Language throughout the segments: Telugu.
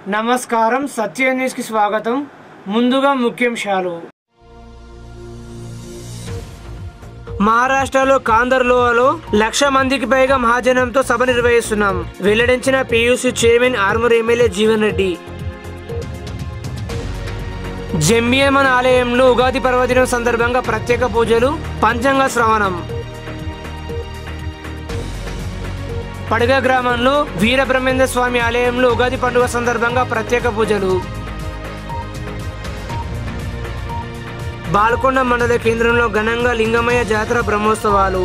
నమస్కారం సత్య న్యూస్కి స్వాగతం ముందుగా ముఖ్యాంశాలు మహారాష్ట్రలో కాందర్లోలో లక్ష మందికి పైగా మహాజనంతో సభ నిర్వహిస్తున్నాం వెల్లడించిన PUC chairman Armoor MLA Jeevan Reddy జమ్మియమన్ ఆలయంలో ఉగాది పర్వదినం సందర్భంగా ప్రత్యేక పూజలు పంచాంగ శ్రవణం పడగ గ్రామంలో వీరబ్రహ్మేంద్ర స్వామి ఆలయంలో ఉగాది పండుగ సందర్భంగా ప్రత్యేక పూజలు బాల్కొండ మండల కేంద్రంలో ఘనంగా లింగమయ్య జాతర బ్రహ్మోత్సవాలు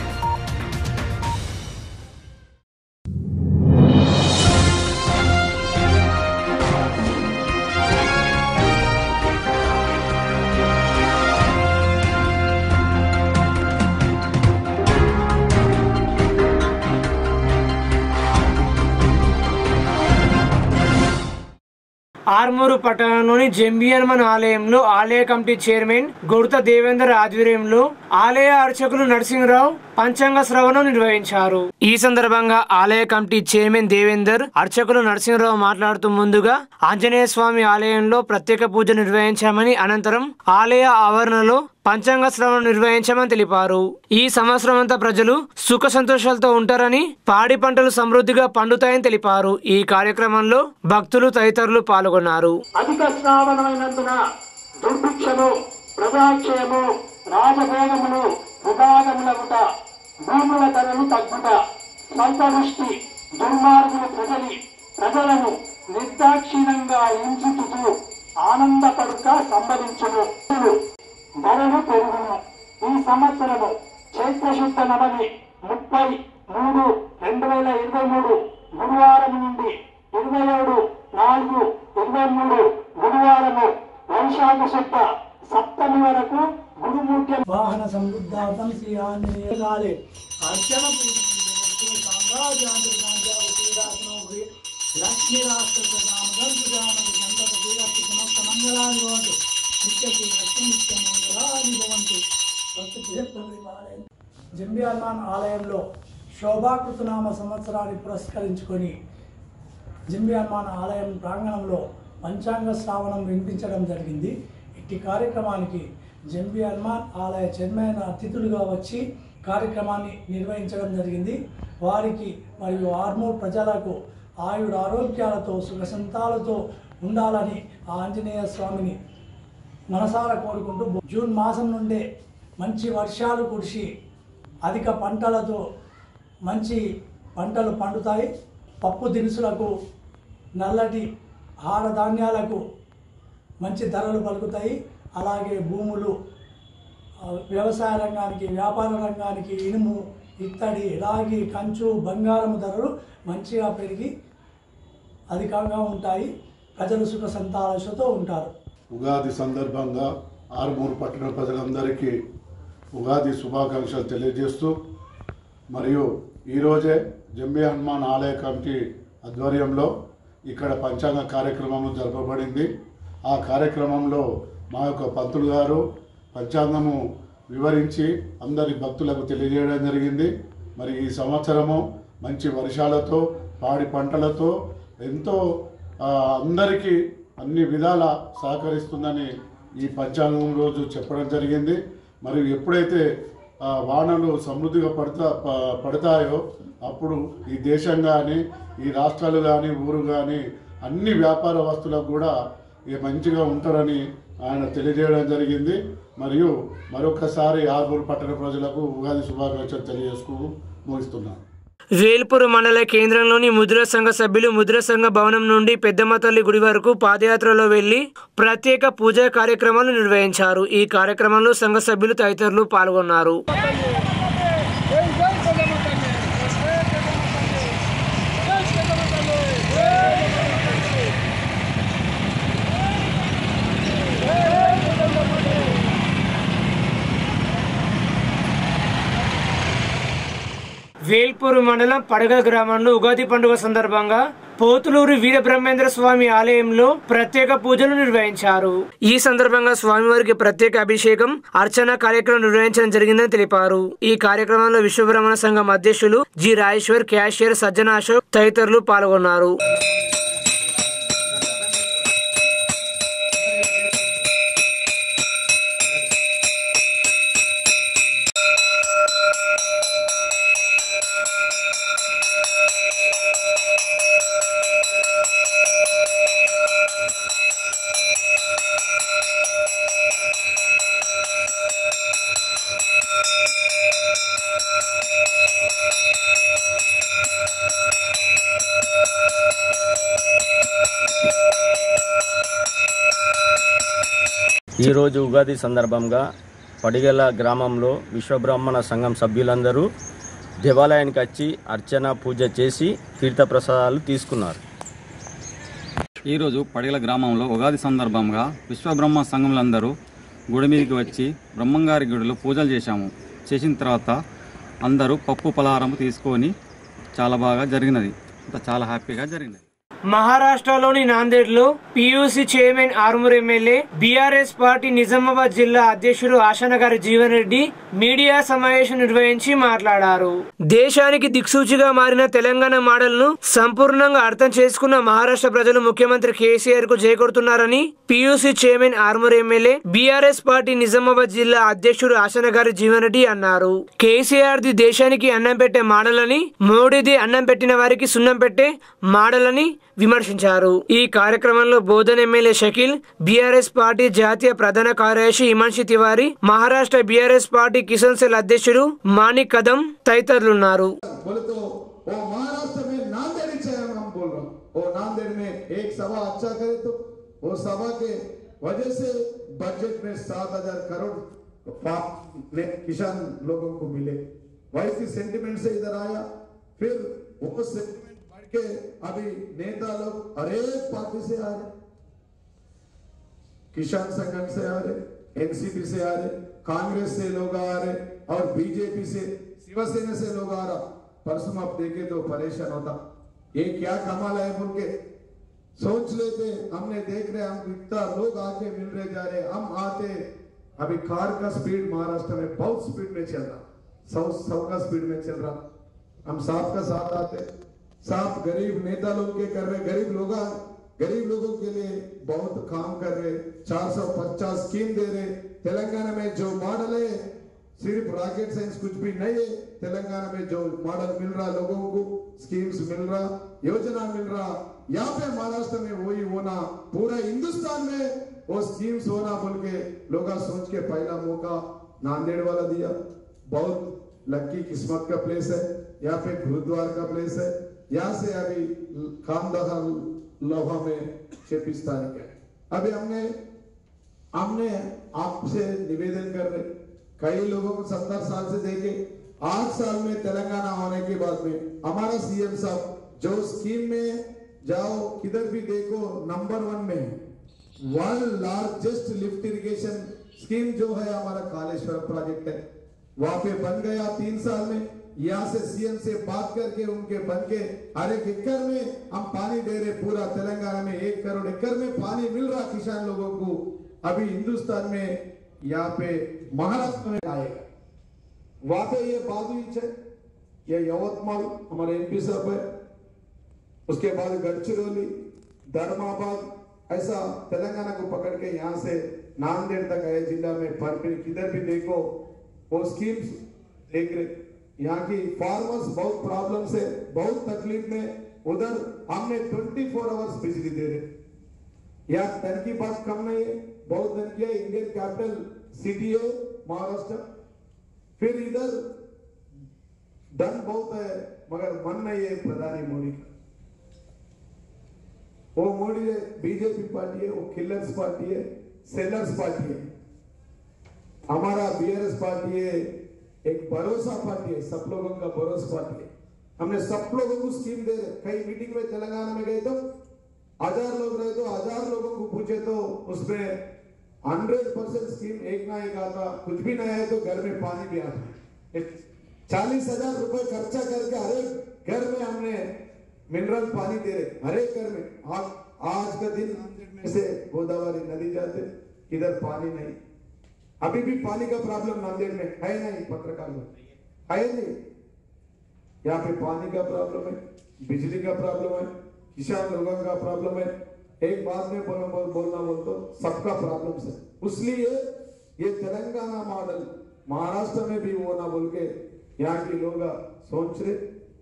ఆర్మూరు పట్టణంలోని జంబియన్మన్ ఆలయంలో ఆలయ కమిటీ చైర్మన్ గొడత దేవేందర్ ఆధ్వర్యంలో ఆలయ అర్చకులు నరసింహరావు పంచాంగ శ్రవణం నిర్వహించారు ఈ సందర్భంగా ఆలయ కమిటీ చైర్మన్ దేవేందర్ అర్చకులు నరసింహరావు మాట్లాడుతూ ముందుగా ఆంజనేయ స్వామి ఆలయంలో ప్రత్యేక పూజ నిర్వహించామని అనంతరం ఆలయ ఆవరణలో పంచాంగ శ్రవణం నిర్వహించామని తెలిపారు ఈ సంవత్సరం అంతా ప్రజలు సుఖ సంతోషాలతో ఉంటారని పాడి పంటలు సమృద్ధిగా పండుతాయని తెలిపారు ఈ కార్యక్రమంలో భక్తులు తదితరులు పాల్గొన్నారు అధిక శ్రావణమైనందున దుర్భిక్షము ప్రజాక్షయము రాజభోగములు విభాగములగుట భూముల ధరలు తగ్గుట స్వల్పదృష్టి దుర్మార్గులు ప్రజలి ప్రజలను నిర్దాక్షిణ్యంగా హింసించుతూ ఆనందపడుక సంభవించును ధరలు పెరుగును ఈ సంవత్సరము చైత్రశుద్ధ నవమి ముప్పై మూడు రెండు వేల ఇరవై మూడు గురువారం నుండి ఇరవై ఏడు నాలుగు ఇరవై మూడు గురువారము వైశాఖ శుద్ధ సప్తమి వరకు గురుమూర్తి వాహన సమృద్ధార్థం శ్రీ ఆంజనేయ కాలే అర్చన పూజనీయమూర్తి సామ్రాజ్యాంతర్గాంధ్యావతీరాత్మౌహి లక్ష్మీ రాష్ట్ర నామగంతు జానకి గంటక శ్రీరస్తు సమస్త మంగళాని భవంతు నిత్యకి రస్తు నిత్య మంగళాని భవంతు జంబి హనుమాన్ ఆలయంలో శోభాకృతనామ సంవత్సరాన్ని పురస్కరించుకొని జింబి హనుమాన్ ఆలయం ప్రాంగణంలో పంచాంగ శ్రావణం వినిపించడం జరిగింది ఇట్టి కార్యక్రమానికి జంబి హనుమాన్ ఆలయ చైర్మన్ అతిథులుగా వచ్చి కార్యక్రమాన్ని నిర్వహించడం జరిగింది వారికి మరియు ఆర్మూర్ ప్రజలకు ఆయుర ఆరోగ్యాలతో సుఖసంతాలతో ఉండాలని ఆ ఆంజనేయ స్వామిని మనసారా కోరుకుంటూ జూన్ మాసం నుండే మంచి వర్షాలు కురిసి అధిక పంటలతో మంచి పంటలు పండుతాయి పప్పు దినుసులకు నల్లటి ఆహార ధాన్యాలకు మంచి ధరలు పలుకుతాయి అలాగే భూములు ఆ, వ్యవసాయ రంగానికి వ్యాపార రంగానికి ఇనుము ఇత్తడి రాగి కంచు బంగారం ధరలు మంచిగా పెరిగి అధికంగా ఉంటాయి ప్రజలు సుఖ సంతాలతో ఉంటారు ఉగాది సందర్భంగా ఆరుమూరు పట్టణ ప్రజలందరికీ ఉగాది శుభాకాంక్షలు తెలియజేస్తూ మరియు ఈరోజే జంబే హనుమాన్ ఆలయ కమిటీ ఆధ్వర్యంలో ఇక్కడ పంచాంగ కార్యక్రమం జరపబడింది ఆ కార్యక్రమంలో మా యొక్క పంతులు గారు పంచాంగము వివరించి అందరి భక్తులకు తెలియజేయడం జరిగింది మరి ఈ సంవత్సరము మంచి వర్షాలతో పాడి పంటలతో ఎంతో ఆ, అందరికీ అన్ని విధాల సహకరిస్తుందని ఈ పంచాంగం రోజు చెప్పడం జరిగింది మరియు ఎప్పుడైతే ఆ, వానలు సమృద్ధిగా పడతా ప- పడతాయో అప్పుడు ఈ దేశం కానీ ఈ రాష్ట్రాలు కానీ ఊరు కానీ అన్ని వ్యాపార వస్తువులకు కూడా ఇక మంచిగా ఉంటారని ఆయన తెలియజేయడం జరిగింది మరియు మరొకసారి ఆర్మూరు పట్టణ ప్రజలకు ఉగాది శుభాకాంక్షలు తెలియజేసుకు ముగిస్తున్నాను వేల్పూర్ మండల కేంద్రంలోని ముద్ర సంఘ సభ్యులు ముద్ర సంఘ భవనం నుండి పెద్దమ్మ తల్లి గుడి వరకు పాదయాత్రలో వెళ్లి ప్రత్యేక పూజా కార్యక్రమాలు నిర్వహించారు ఈ కార్యక్రమంలో సంఘ సభ్యులు తదితరులు పాల్గొన్నారు వేల్పూర్ మండలం పడగ గ్రామంలో ఉగాది పండుగ సందర్భంగా పోతులూరు వీరబ్రహ్మేంద్ర స్వామి ఆలయంలో ప్రత్యేక పూజలు నిర్వహించారు ఈ సందర్భంగా స్వామివారికి ప్రత్యేక అభిషేకం అర్చన కార్యక్రమం నిర్వహించడం జరిగిందని తెలిపారు ఈ కార్యక్రమంలో విశ్వబ్రహ్మణ సంఘం అధ్యక్షులు జి రాజేశ్వర్ క్యాషియర్ సజ్జన అశోక్ తదితరులు పాల్గొన్నారు ఈరోజు ఉగాది సందర్భంగా పడిగల గ్రామంలో విశ్వబ్రాహ్మణ సంఘం సభ్యులందరూ దేవాలయానికి వచ్చి అర్చన పూజ చేసి తీర్థప్రసాదాలు తీసుకున్నారు ఈరోజు పడిగల గ్రామంలో ఉగాది సందర్భంగా విశ్వబ్రహ్మ సంఘములందరూ గుడి మీదకి వచ్చి బ్రహ్మంగారి గుడిలో పూజలు చేశాము చేసిన తర్వాత అందరూ పప్పు పలహారం తీసుకొని చాలా బాగా జరిగినది అంతా చాలా హ్యాపీగా జరిగినది మహారాష్ట్రలోని నాందేడ్లో PUC chairman Armoor MLA BRS party Nizamabad జిల్లా అధ్యక్షుడు ఆశానగారి జీవన్ రెడ్డి మీడియా సమావేశం నిర్వహించి మాట్లాడారు దేశానికి దిక్సూచిగా మారిన తెలంగాణ మోడల్ ను సంపూర్ణంగా అర్థం చేసుకున్న మహారాష్ట్ర ప్రజలు ముఖ్యమంత్రి కేసీఆర్ కు చేకూరుతున్నారని PUC chairman Armoor MLA BRS party Nizamabad జిల్లా అధ్యక్షుడు ఆశానగారి జీవన్ రెడ్డి అన్నారు కేసీఆర్ ది దేశానికి అన్నం పెట్టే మోడల్ అని మోడీది అన్నం పెట్టిన వారికి సున్నం పెట్టే మోడల్ అని విమర్శించారు ఈ కార్యక్రమంలో Bodhan MLA Shakeel BRS party జాతీయ ప్రధాన కార్యదర్శి Himanshi Tiwari Maharashtra BRS party Kisan cell అధ్యక్షుడు మాణిక్ కదం తదితరులున్నారు बोले तो वो महाराष्ट्र में नांदेड़ ही चाहे हम बोल रहे हैं वो नांदेड़ में एक सभा अच्छा करे तो वो सभा के वजह से बजट में सात हजार करोड़ पाप ने किसान लोगों को मिले वैसी सेंटिमेंट से इधर आया फिर वो सेंटिमेंट बढ़ के अभी नेता लोग हर एक पार्टी से आ रहे किसान संगठन से आ रहे एनसीपी से आ रहे कांग्रेस से लोग आ रहे और बीजेपी से शिवसेना से लोग आ रहा परसों आप देखे तो परेशान होता ये क्या कमाल है बोल के सोच लेते हमने देख रहे हम इतना लोग आके मिल रहे जा रहे हम आते अभी कार का स्पीड महाराष्ट्र में बहुत स्पीड में चल रहा सौ सौ का स्पीड में चल रहा हम साहब का साथ आते साहब गरीब नेता लोग के कर रहे गरीब लोग गरीब लोगों के लिए बहुत काम कर रहे 450 स्कीम दे रहे तेलंगाना में जो मॉडल है सिर्फ रॉकेट साइंस कुछ भी नहीं है तेलंगाना में जो मॉडल मिल रहा लोगों को स्कीम्स मिल रहा योजना मिल रहा यहाँ पे महाराष्ट्र में वही होना पूरा हिंदुस्तान में वो स्कीम्स होना बोल के लोग सोच के पहला मौका नांदेड़ वाला दिया बहुत लक्की किस्मत का प्लेस है यहाँ पे गुरुद्वार का प्लेस है यहाँ से अभी खामदहा लोहा में छब्बीस तारीख है अभी हमने हमने आपसे निवेदन कर रहे कई लोगों को सत्तर साल से देखे आठ साल में तेलंगाना होने के बाद में हमारा सीएम साहब जो स्कीम में जाओ किधर भी देखो नंबर वन में है one largest lift irrigation scheme जो है हमारा कालेश्वर प्रोजेक्ट है वहां पे बन गया तीन साल में यहाँ से सीएम से बात करके उनके बन के हर एक एकड़ में हम पानी दे रहे पूरा तेलंगाना में एक करोड़ एकड़ में पानी मिल रहा किसान लोगों को अभी हिंदुस्तान में यहाँ पे महाराष्ट्र में आएगा वहां पे ये बादुईच है ये यवतमाल हमारे एमपी साहब है उसके बाद गढ़चिरौली धर्माबाद ऐसा तेलंगाना को पकड़ के यहाँ से नांदेड़ तक आए जिला में पर किधर भी देखो वो स्कीम्स देख रहे यहाँ की फार्मर्स बहुत प्रॉब्लम से बहुत तकलीफ में उधर हमने 24 फोर आवर्स बिजली दे रहे यहाँ धन की बात कम नहीं है बहुत धन किया इंडियन कैपिटल सिटी है महाराष्ट्र फिर इधर धन बहुत है मगर मन नहीं है प्रधानी मोदी का वो मोदी है बीजेपी पार्टी है वो किलर्स पार्टी है सेलर्स पार्टी है हमारा बीआरएस पार्टी है एक भरोसा पार्टी है सब लोगों का भरोसा पार्टी है हमने सब लोगों को स्कीम दे रहे कई मीटिंग में तेलंगाना में गए तो हजार लोग रहे तो हजार लोगों को पूछे तो उसमें हंड्रेड परसेंट स्कीम एक ना एक आता कुछ भी नहीं है तो घर में पानी भी आता चालीस हजार रुपए खर्चा करके हर एक घर में हमने मिनरल पानी दे रहे हर एक घर में आज आज का दिन नांदेड़ में से गोदावरी नदी जाते इधर पानी नहीं अभी भी पानी का प्रॉब्लम नांदेड़ में है नहीं पत्रकार लोग है नहीं यहाँ पे पानी का प्रॉब्लम है बिजली का प्रॉब्लम है किसान लोगों का प्रॉब्लम है एक बात में बोल, बोल, बोलना बोल तो सबका प्रॉब्लम है इसलिए ये तेलंगाना मॉडल महाराष्ट्र में भी वो ना बोल के यहाँ के लोग सोच रहे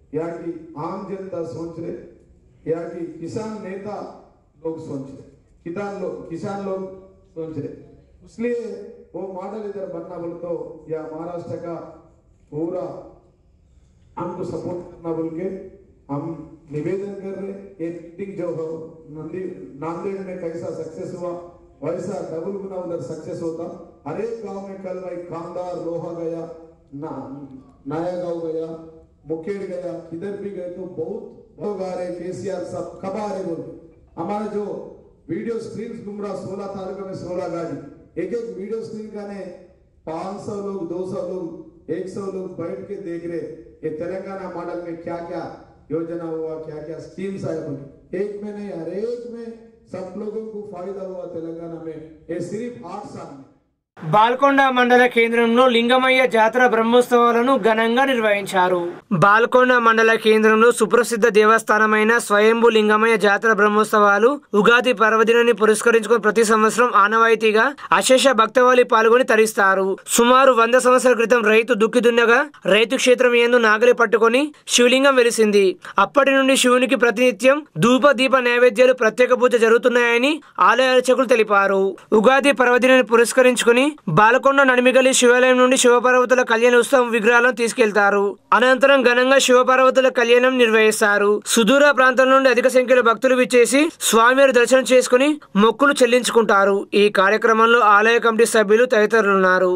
यहाँ की आम जनता सोच रहे यहाँ की किसान नेता लोग सोच रहे किसान लोग किसान लोग सोच रहे इसलिए वो मॉडल इधर बनना बोले तो या महाराष्ट्र का पूरा हमको सपोर्ट करना बोल के हम निवेदन कर रहे ये मीटिंग जो हो नंदी नांदेड़ में कैसा सक्सेस हुआ वैसा डबल गुना उधर सक्सेस होता हर एक गांव में कल भाई खानदार लोहा गया ना, नया गांव गया मुकेड़ गया इधर भी गए तो बहुत लोग आ रहे केसीआर सब कब आ रहे बोल हमारा जो वीडियो स्क्रीन घूम रहा सोलह तारीख में सोलह गाड़ी एक एक वीडियो स्क्रीन का ने पांच सौ लोग दो सौ लोग एक सौ लोग बैठ के देख रहे ये तेलंगाना मॉडल में क्या क्या योजना हुआ क्या क्या स्कीम्स आए बोले एक में नहीं हर एक में सब लोगों को फायदा हुआ तेलंगाना में ये सिर्फ आठ साल में బాల్కొండ మండల కేంద్రంలో లింగమయ్య జాతర బ్రహ్మోత్సవాలను ఘనంగా నిర్వహించారు బాల్కొండ మండల కేంద్రంలో సుప్రసిద్ధ దేవస్థానమైన స్వయంభు లింగమయ్య జాతర బ్రహ్మోత్సవాలు ఉగాది పర్వదినాన్ని పురస్కరించుకుని ప్రతి సంవత్సరం ఆనవాయితీగా అశేష భక్తవాలి పాల్గొని తరిస్తారు సుమారు వంద సంవత్సరాల క్రితం రైతు దుక్కి దున్నగా రైతు క్షేత్రం ఏందు నాగలి పట్టుకొని శివలింగం వెలిసింది అప్పటి నుండి శివునికి ప్రతినిత్యం ధూప దీప నైవేద్యాలు ప్రత్యేక పూజ జరుగుతున్నాయని ఆలయ అర్చకులు తెలిపారు ఉగాది పర్వదినాన్ని పురస్కరించుకుని బాలకొండ నడిమిగలి శివాలయం నుండి శివపార్వతుల కళ్యాణ ఉత్సవం విగ్రహాలను తీసుకెళ్తారు అనంతరం ఘనంగా శివపార్వతుల కళ్యాణం నిర్వహిస్తారు సుదూర ప్రాంతం నుండి అధిక సంఖ్యలో భక్తులు విచ్చేసి స్వామివారి దర్శనం చేసుకుని మొక్కులు చెల్లించుకుంటారు ఈ కార్యక్రమంలో ఆలయ కమిటీ సభ్యులు తదితరులున్నారు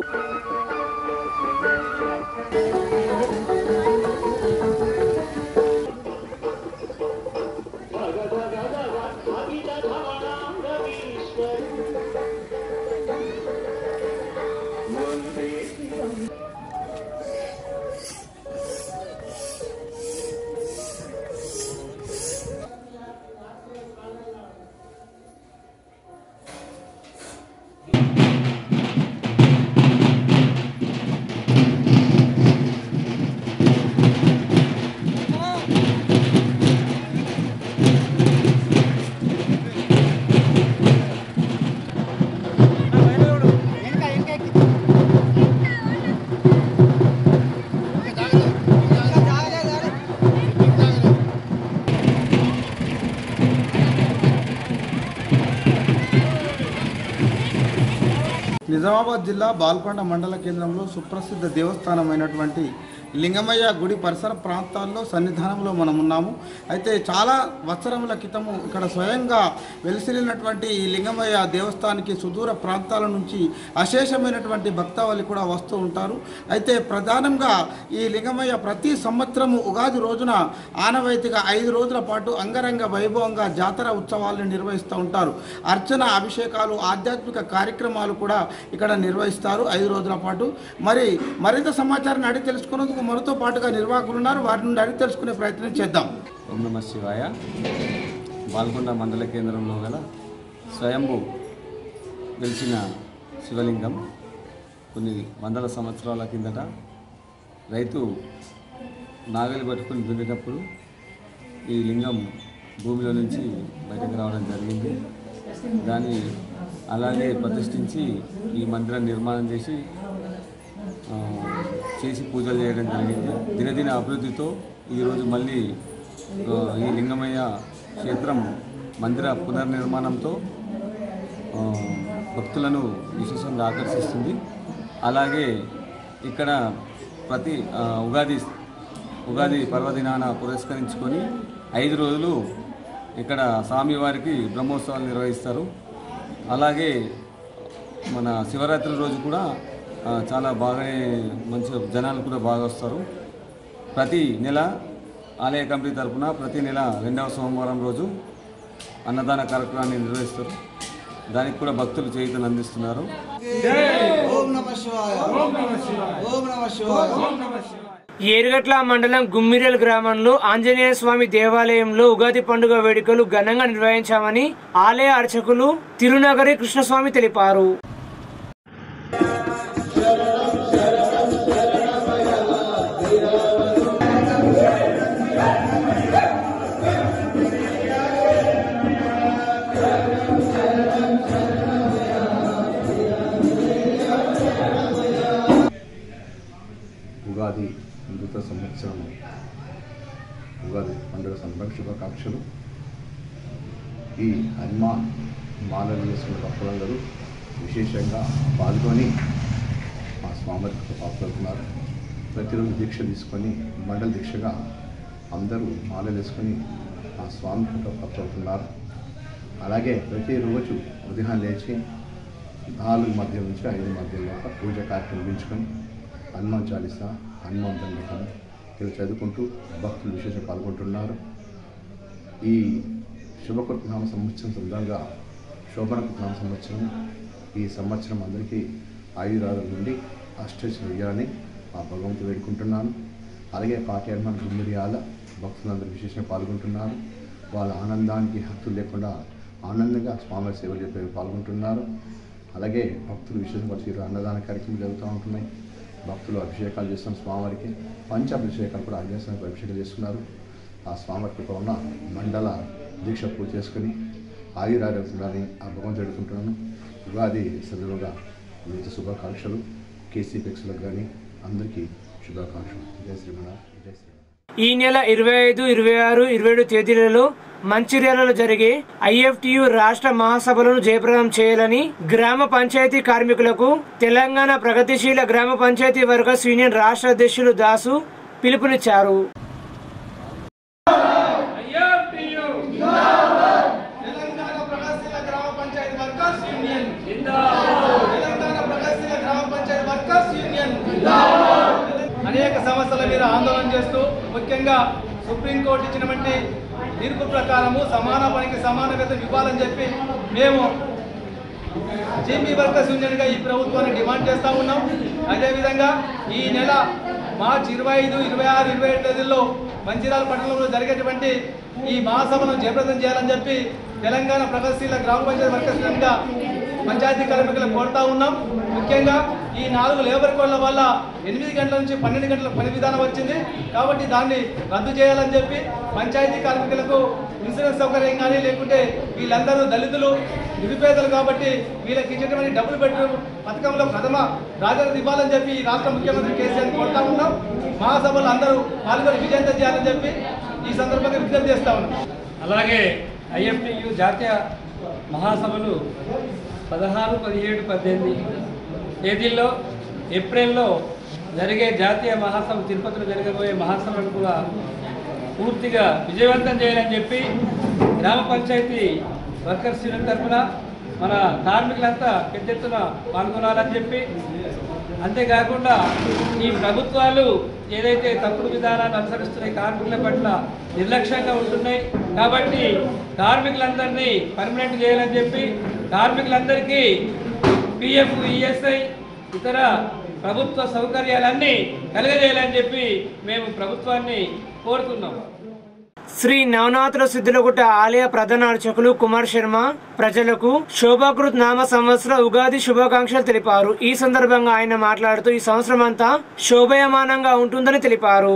నిజామాబాద్ జిల్లా బాల్కొండ మండల కేంద్రంలో సుప్రసిద్ధ దేవస్థానమైనటువంటి లింగమయ్య గుడి పరిసర ప్రాంతాల్లో సన్నిధానంలో మనం ఉన్నాము అయితే చాలా వత్సరముల క్రితము ఇక్కడ స్వయంగా వెలిసిల్లినటువంటి ఈ లింగమయ్య దేవస్థానానికి సుదూర ప్రాంతాల నుంచి అశేషమైనటువంటి భక్తావళి కూడా వస్తూ ఉంటారు అయితే ప్రధానంగా ఈ లింగమయ్య ప్రతి సంవత్సరము ఉగాది రోజున ఆనవాయితీగా ఐదు రోజుల పాటు అంగరంగ వైభవంగా జాతర ఉత్సవాలను నిర్వహిస్తూ ఉంటారు అర్చన అభిషేకాలు ఆధ్యాత్మిక కార్యక్రమాలు కూడా ఇక్కడ నిర్వహిస్తారు ఐదు రోజుల పాటు మరి మరింత సమాచారాన్ని అడిగి తెలుసుకున్నందుకు మనతో పాటుగా నిర్వాహకులు ఉన్నారు వారి నుండి అడిగి తెలుసుకునే ప్రయత్నం చేద్దాం ఓం నమ శివాయ బాల్కొండ మండల కేంద్రంలో గల స్వయంభూ వెలిసిన శివలింగం కొన్ని వందల సంవత్సరాల కిందట రైతు నాగలి పట్టుకుని దున్నేటప్పుడు ఈ లింగం భూమిలో నుంచి బయటకు రావడం జరిగింది దాన్ని అలాగే ప్రతిష్ఠించి ఈ మందిరం నిర్మాణం చేసి ఆ, చేసి పూజలు చేయడం జరిగింది దినదిన అభివృద్ధితో ఈరోజు మళ్ళీ ఆ, ఈ లింగమయ్య క్షేత్రం మందిర పునర్నిర్మాణంతో ఆ, భక్తులను విశేషంగా ఆకర్షిస్తుంది అలాగే ఇక్కడ ప్రతి ఆ, ఉగాది ఉగాది పర్వదినాన పురస్కరించుకొని ఐదు రోజులు ఇక్కడ స్వామివారికి బ్రహ్మోత్సవాలు నిర్వహిస్తారు అలాగే మన శివరాత్రి రోజు కూడా ఆ, చాలా బాగానే మంచి జనాలు కూడా బాగా వస్తారు ప్రతి నెల ఆలయ కమిటీ తరపున ప్రతి నెల రెండవ సోమవారం రోజు అన్నదాన కార్యక్రమాన్ని నిర్వహిస్తారు దానికి కూడా భక్తులు చేయుతను అందిస్తున్నారు ఏరుగట్ల మండలం గుమ్మిరేల్ గ్రామంలో ఆంజనేయ స్వామి దేవాలయంలో ఉగాది పండుగ వేడుకలు ఘనంగా నిర్వహించామని ఆలయ అర్చకులు తిరునగరి కృష్ణస్వామి తెలిపారు ఉగాది నూతన సంవత్సరం ఉగాది పండుగ సందర్భంగా శుభాకాంక్షలు ఈ హనుమాన్ మాలలు వేసుకున్న భక్తులందరూ విశేషంగా పాల్గొని మా స్వామికి పాల్గొంటున్నారు ప్రతిరోజు దీక్ష తీసుకొని మండల దీక్షగా అందరూ మాలలు వేసుకొని మా స్వామి పాల్గొంటున్నారు అలాగే ప్రతిరోజు ఉదయం లేచి నాలుగు మధ్య నుంచి ఐదు మధ్యలో పూజ కార్యక్రమం ఉంచుకొని హనుమాన్ చాలీసా హనుమాన్ దండకం ఇలా చదువుకుంటూ భక్తులు విశేషంగా పాల్గొంటున్నారు ఈ శుభకృతనామ సంవత్సరం సందర్భంగా శోభనకృతనామ సంవత్సరం ఈ సంవత్సరం అందరికీ ఆయురాల నుండి అష్టేశ్వర వేయాలని ఆ భగవంతుడు వేడుకుంటున్నాను అలాగే పాటి హనుమాన్ గుమ్మిడియాల భక్తులందరూ విశేషంగా పాల్గొంటున్నారు వాళ్ళ ఆనందానికి హక్కులు లేకుండా ఆనందంగా స్వామి సేవలు చెప్పే పాల్గొంటున్నారు అలాగే భక్తులు విశేషంగా వచ్చి అన్నదాన కార్యక్రమాలు జరుగుతూ ఉంటున్నాయి భక్తులు అభిషేకాలు చేస్తున్న స్వామివారికి పంచాభిషేకాలు కూడా ఆంజనేయ అభిషేకాలు చేస్తున్నారు ఆ స్వామివారికి ఉన్న మండల దీక్ష పూజ చేసుకుని ఆయురారోగ్యాన్ని ఆ భగవంతుడు అడుగుతుంటున్నాను ఉగాది సందర్భంగా మీకు శుభాకాంక్షలు కేసీపెక్స్లకు కానీ అందరికీ శుభాకాంక్షలు జై శ్రీమణ జై శ్రీమణ ఈ నెల ఇరవై ఐదు ఇరవై ఆరు ఇరవై ఏడు తేదీలలో మంచిర్యాలలో జరిగే ఐఎఫ్టియు రాష్ట్ర మహాసభలను జయప్రదం చేయాలని గ్రామ పంచాయతీ కార్మికులకు తెలంగాణ ప్రగతిశీల గ్రామ పంచాయతీ వర్కర్స్ యూనియన్ రాష్ట్ర అధ్యక్షులు దాసు పిలుపునిచ్చారు తెలంగాణ ప్రగతిశీల గ్రామ పంచాయతీ వర్కర్స్ యూనియన్ తెలంగాణ ప్రగతిశీల గ్రామ పంచాయతీ వర్కర్స్ యూనియన్ అనేక సమస్యల మీద ఆందోళన చేస్తూ ముఖ్యంగా సుప్రీంకోర్టు ఇచ్చినటువంటి తీర్పు ప్రకారము సమాన పనికి సమాన వేతనం ఇవ్వాలని చెప్పి మేము జేపీ వర్కర్స్ యూనియన్గా ఈ ప్రభుత్వాన్ని డిమాండ్ చేస్తూ ఉన్నాం అదేవిధంగా ఈ నెల మార్చి ఇరవై ఐదు ఇరవై ఆరు ఇరవై ఏడు తేదీల్లో మంచిర్యాల పట్టణంలో జరిగేటువంటి ఈ మహాసభను జయప్రదం చేయాలని చెప్పి తెలంగాణ ప్రగతిశీల గ్రామ పంచాయతీ వర్కర్స్ యూనియన్గా పంచాయతీ కార్మికులకు కోరుతా ఉన్నాం ముఖ్యంగా ఈ నాలుగు లేబర్ కోడ్ల వల్ల ఎనిమిది గంటల నుంచి పన్నెండు గంటల పని విధానం వచ్చింది కాబట్టి దాన్ని రద్దు చేయాలని చెప్పి పంచాయతీ కార్మికులకు ఇన్సూరెన్స్ సౌకర్యం కానీ లేకుంటే వీళ్ళందరూ దళితులు నిరుపేదలు కాబట్టి వీళ్ళకి ఇచ్చేటువంటి డబ్బులు పెట్టు పథకంలో ప్రథమ ప్రాధాన్యత ఇవ్వాలని చెప్పి ఈ రాష్ట్ర ముఖ్యమంత్రి కేసీఆర్ కోరుతా ఉన్నాం మహాసభలు అందరూ పాల్గొని విజయంతం చేయాలని చెప్పి ఈ సందర్భంగా విజ్ఞప్తి చేస్తా ఉన్నాం అలాగే ఐఎఫ్టియు జాతీయ మహాసభలు పదహారు పదిహేడు పద్దెనిమిది తేదీల్లో ఏప్రిల్లో జరిగే జాతీయ మహాసభ తిరుపతిలో జరగబోయే మహాసభను కూడా పూర్తిగా విజయవంతం చేయాలని చెప్పి గ్రామ పంచాయతీ వర్కర్స్ యూనియన్ తరఫున మన కార్మికులంతా పెద్ద ఎత్తున పాల్గొనాలని చెప్పి అంతేకాకుండా ఈ ప్రభుత్వాలు ఏదైతే తప్పుడు విధానాన్ని అనుసరిస్తున్నాయి కార్మికుల పట్ల నిర్లక్ష్యంగా ఉంటున్నాయి కాబట్టి కార్మికులందరినీ పర్మనెంట్ చేయాలని చెప్పి కార్మికులందరికీ పిఎఫ్ ఈఎస్ఐ ఇతర ప్రభుత్వ సౌకర్యాలన్నీ కలగజేయాలని చెప్పి మేము ప్రభుత్వాన్ని కోరుతున్నాం శ్రీ నవనాథుల సిద్ధులగుట్ట ఆలయ ప్రధాన అర్చకులు కుమార్ శర్మ ప్రజలకు శోభాకృత్ నామ సంవత్సర ఉగాది శుభాకాంక్షలు తెలిపారు ఈ సందర్భంగా ఆయన మాట్లాడుతూ ఈ సంవత్సరం అంతా శోభయమానంగా ఉంటుందని తెలిపారు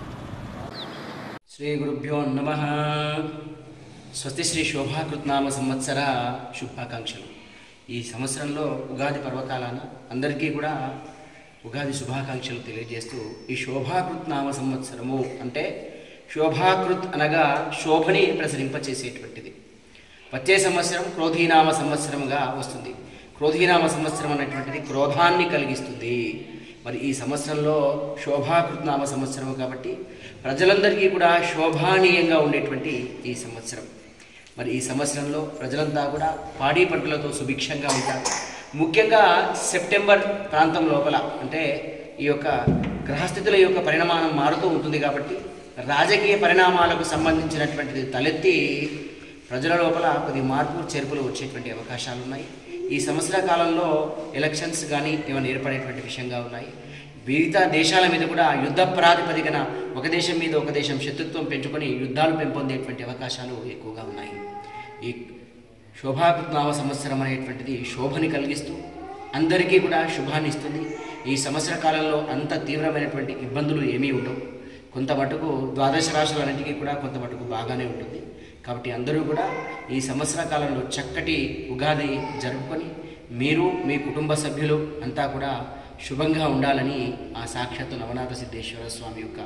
శ్రీ గురుభ్యో నమ స్వస్తి శ్రీ శోభాకృత్నామ సంవత్సర శుభాకాంక్షలు ఈ సంవత్సరంలో ఉగాది పర్వకాలాన అందరికీ కూడా ఉగాది శుభాకాంక్షలు తెలియజేస్తూ ఈ శోభాకృత్నామ సంవత్సరము అంటే శోభాకృత్ అనగా శోభని ప్రసరింపచేసేటువంటిది వచ్చే సంవత్సరం క్రోధీనామ సంవత్సరముగా వస్తుంది క్రోధీనామ సంవత్సరం అనేటువంటిది క్రోధాన్ని కలిగిస్తుంది మరి ఈ సంవత్సరంలో శోభాకృతనామ సంవత్సరం కాబట్టి ప్రజలందరికీ కూడా శోభానీయంగా ఉండేటువంటి ఈ సంవత్సరం మరి ఈ సంవత్సరంలో ప్రజలంతా కూడా పాడి పంటలతో సుభిక్షంగా ఉంటారు ముఖ్యంగా సెప్టెంబర్ ప్రాంతం లోపల అంటే ఈ యొక్క గ్రహస్థితుల యొక్క పరిణామం మారుతూ ఉంటుంది కాబట్టి రాజకీయ పరిణామాలకు సంబంధించినటువంటిది తలెత్తి ప్రజల లోపల కొద్ది మార్పు చేర్పులు వచ్చేటువంటి అవకాశాలు ఉన్నాయి ఈ సంవత్సర కాలంలో ఎలక్షన్స్ కానీ ఏమైనా ఏర్పడేటువంటి విషయంగా ఉన్నాయి మిగతా దేశాల మీద కూడా యుద్ధ ప్రాతిపదికన ఒక దేశం మీద ఒక దేశం శత్రుత్వం పెంచుకొని యుద్ధాలు పెంపొందేటువంటి అవకాశాలు ఎక్కువగా ఉన్నాయి ఈ శోభాకృత్నామ సంవత్సరం అనేటువంటిది శోభని కలిగిస్తూ అందరికీ కూడా శుభాన్ని ఇస్తుంది ఈ సంవత్సర కాలంలో అంత తీవ్రమైనటువంటి ఇబ్బందులు ఏమీ ఉండవు కొంత మటుకు ద్వాదశ రాశులన్నింటికీ కూడా కొంత మటుకు బాగానే ఉంటుంది కాబట్టి అందరూ కూడా ఈ సంవత్సర కాలంలో చక్కటి ఉగాది జరుపుకొని మీరు మీ కుటుంబ సభ్యులు అంతా కూడా శుభంగా ఉండాలని ఆ సాక్షాత్తు నవనాథ సిద్ధేశ్వర స్వామి యొక్క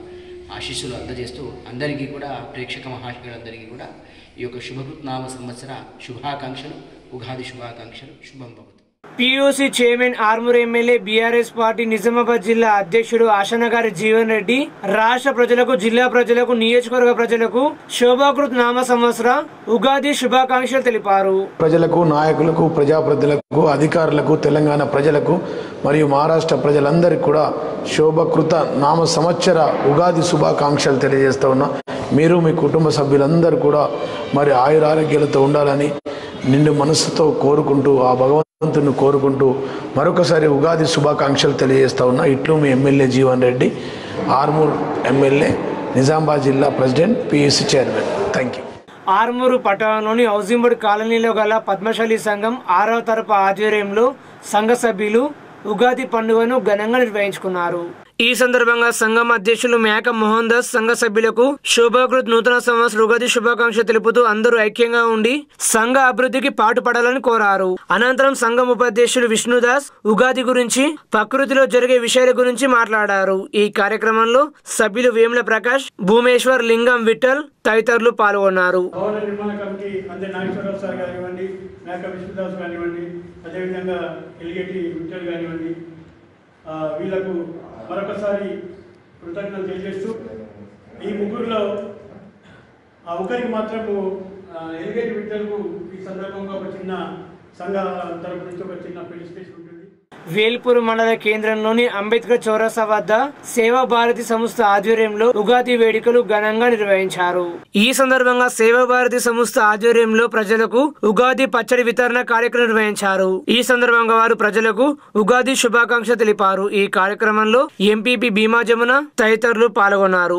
ఆశీస్సులు అందజేస్తూ అందరికీ కూడా ప్రేక్షక మహాశయులందరికీ కూడా ఈ యొక్క శుభకృత్నామ సంవత్సర శుభాకాంక్షలు ఉగాది శుభాకాంక్షలు శుభం భవతు PUC chairman Armoor MLA BRS party Nizamabad జిల్లా అధ్యక్షుడు ఆశనగారి జీవన్ రెడ్డి రాష్ట్ర ప్రజలకు జిల్లా ప్రజలకు నియోజకవర్గ ప్రజలకు శోభాకృత్ నామ సంవత్సర ఉగాది శుభాకాంక్షలు తెలిపారు ప్రజలకు నాయకులకు ప్రజాప్రతినిధులకు అధికారులకు తెలంగాణ ప్రజలకు మరియు మహారాష్ట్ర ప్రజలందరికీ కూడా శోభకృత నామ సంవత్సర ఉగాది శుభాకాంక్షలు తెలియజేస్తూ ఉన్నా మీరు మీ కుటుంబ సభ్యులందరూ కూడా మరి ఆయురారోగ్యాలతో ఉండాలని నిండు మనసుతో కోరుకుంటూ ఆ భగవంతుని కోరుకుంటూ మరొకసారి ఉగాది శుభాకాంక్షలు తెలియజేస్తా ఉన్నా ఇట్లు మీ ఎమ్మెల్యే జీవన్ రెడ్డి ఆర్మూర్ ఎమ్మెల్యే నిజామాబాద్ జిల్లా president PSC chairman thank you Armoor పట్టణంలోని హౌసింగ్ బోర్డు కాలనీలో గల పద్మశాలి సంఘం ఆరవ తరపు ఆధ్వర్యంలో సంఘ సభ్యులు ఉగాది పండుగను ఘనంగా నిర్వహించుకున్నారు ఈ సందర్భంగా సంఘం అధ్యక్షులు మేక మోహన్ దాస్ సంఘ సభ్యులకు శోభాకృత్ నూతన సంవత్సర ఉగాది శుభాకాంక్షలు తెలుపుతూ అందరూ ఐక్యంగా ఉండి సంఘ అభివృద్ధికి పాటుపడాలని కోరారు అనంతరం సంఘం ఉపాధ్యక్షులు విష్ణుదాస్ ఉగాది గురించి ప్రకృతిలో జరిగే విషయాల గురించి మాట్లాడారు ఈ కార్యక్రమంలో సభ్యులు వేముల ప్రకాష్ భూమేశ్వర్ లింగం విఠల్ తదితరులు పాల్గొన్నారు భవన నిర్మాణ కమిటీ అందే నాగేశ్వరరావు సార్ కానివ్వండి మేక విష్ణుదాస్ కానివ్వండి అదేవిధంగా ఎలిగేటి విఠల్ కానివ్వండి ఆ, వీళ్ళకు మరొకసారి కృతజ్ఞతలు తెలియజేస్తూ ఈ ముగ్గురులో ఆ ఒకరికి మాత్రము ఆ, ఎలిగేటి విఠల్కు ఈ సందర్భంగా ఒక చిన్న సంఘ తరపు నుంచి ఒక చిన్న ఫెలిసిటేషన్ ఉంటుంది వేల్పూర్ మండల కేంద్రంలోని అంబేద్కర్ చౌరసా వద్ద సేవా భారతి సంస్థ ఆధ్వర్యంలో ఉగాది వేడుకలు ఘనంగా నిర్వహించారు ఈ సందర్భంగా సేవా భారతి సంస్థ ఆధ్వర్యంలో ప్రజలకు ఉగాది పచ్చడి వితరణ కార్యక్రమం నిర్వహించారు ఈ సందర్భంగా వారు ప్రజలకు ఉగాది శుభాకాంక్ష తెలిపారు ఈ కార్యక్రమంలో ఎంపీపీ భీమా జమున తదితరులు పాల్గొన్నారు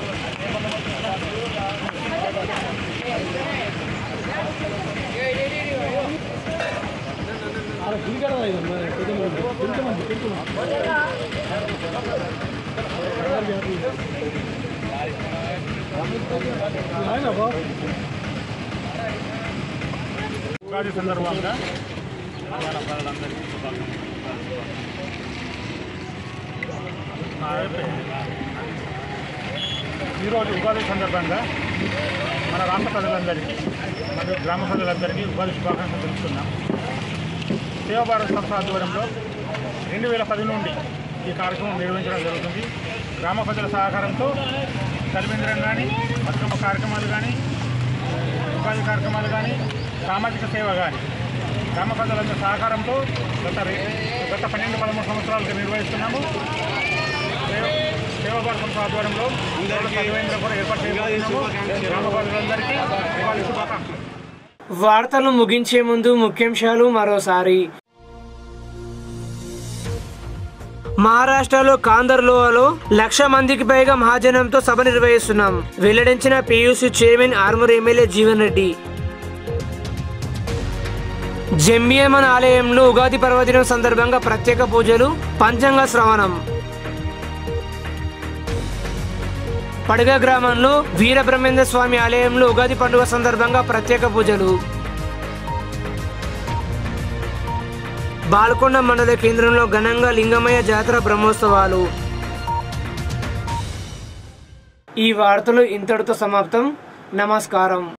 ఉగాది సందర్భంగా మన ప్రజలందరికీ శుభాకాంక్షలు. నా అయిపోయింది. ఈరోజు ఉగాది సందర్భంగా మన రాష్ట్ర ప్రజలందరికీ మరియు గ్రామ ప్రజలందరికీ ఉగాది శుభాకాంక్షలు తెలుపుతున్నాం సేవాభారత సంస్థ ఆధ్వర్యంలో రెండు వేల పది నుండి ఈ కార్యక్రమం నిర్వహించడం జరుగుతుంది గ్రామ ప్రజల సహకారంతో కలిమింద్రం కానీ బతుకమ్మ కార్యక్రమాలు కానీ ఉపాధి కార్యక్రమాలు కానీ సామాజిక సేవ కానీ గ్రామ ప్రజలందరి సహకారంతో గత రే- గత పన్నెండు పదమూడు సంవత్సరాలుగా నిర్వహిస్తున్నాము సేవ- సేవా భారత సంస్థ ఆధ్వర్యంలో పదివేల కూడా ఏర్పాటు చేయబోతున్నాము గ్రామ ప్రజలందరికీ ఉగాది శుభాకాంక్షలు వార్తలు ముగించే ముందు ముఖ్యాంశాలు మరోసారి మహారాష్ట్రలో కాందర్లోలో లక్ష మందికి పైగా మహాజనంతో సభ నిర్వహిస్తున్నాం వెల్లడించిన PUC chairman Armoor MLA Jeevan Reddy జంబియమన్ ఆలయంలో ఉగాది పర్వదినం సందర్భంగా ప్రత్యేక పూజలు పంచాంగ శ్రవణం పడగ గ్రామంలో వీరబ్రహ్మేంద్ర స్వామి ఆలయంలో ఉగాది పండుగ సందర్భంగా ప్రత్యేక పూజలు బాల్కొండ మండల కేంద్రంలో ఘనంగా లింగమయ్య జాతర బ్రహ్మోత్సవాలు ఈ వార్తలు ఇంతటితో సమాప్తం నమస్కారం